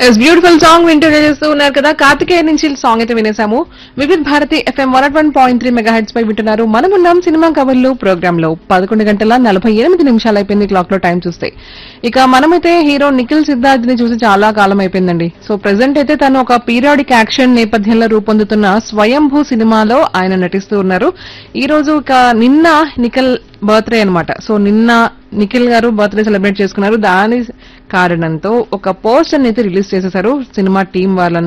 yes beautiful song వింటూ చేస్తూ ఉన్నారు కదా కార్తికేయ నుంచి సాంగ్ అయితే వినేసాము Vividh Bharati FM one one point three megahertz పై వింటున్నారు మనమున్నాం సినిమా కవర్లు ప్రోగ్రామ్ లో పదకొండు గంటల నలభై ఎనిమిది నిమిషాలు అయిపోయింది క్లాక్ లో టైం చూస్తే ఇక మనమైతే హీరో నిఖిల్ సిద్ధార్థ్ ని చూసి చాలా కాలం అయిపోయిందండి సో ప్రెసెంట్ అయితే తను ఒక పీరియాడిక్ యాక్షన్ నేపథ్యంలో రూపొందుతున్న స్వయంభూ సినిమాలో ఆయన నటిస్తూ ఉన్నారు ఈ రోజు ఇక నిన్న నిఖిల్ బర్త్డే అన్నమాట సో నిన్న నిఖిల్ గారు బర్త్డే సెలబ్రేట్ చేసుకున్నారు దాని కారణంతో ఒక పోస్టర్ అయితే రిలీజ్ చేసేశారు సినిమా టీం వాళ్ళ